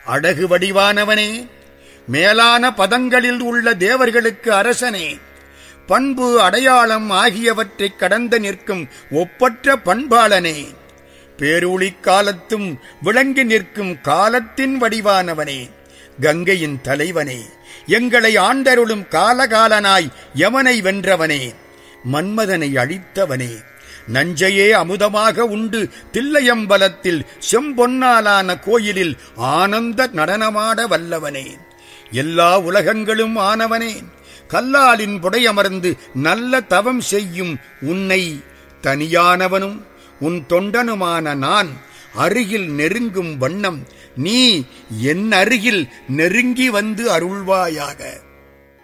அழகு வடிவானவனே மேலான பதங்களில் உள்ள தேவர்களுக்கு அரசனே பண்பு அடையாளம் ஆகியவற்றைக் கடந்து நிற்கும் ஒப்பற்ற பண்பாளனே பேரூழி காலத்தும் விளங்கி நிற்கும் காலத்தின் வடிவானவனே கங்கையின் தலைவனே எங்களை ஆண்டருளும் காலகாலனாய் யமனை வென்றவனே மன்மதனை அழித்தவனே நஞ்சையே அமுதமாக உண்டு தில்லையம்பலத்தில் செம்பொன்னாலான கோயிலில் ஆனந்த நடனமாட வல்லவனே எல்லா உலகங்களும் ஆனவனே கல்லாலின் புடையமர்ந்து நல்ல தவம் செய்யும் உன்னை தனியானவனும் உன் தொண்டனுமான நான் அருகில் நெருங்கும் வண்ணம் நீ என் அருகில் நெருங்கி வந்து அருள்வாயாக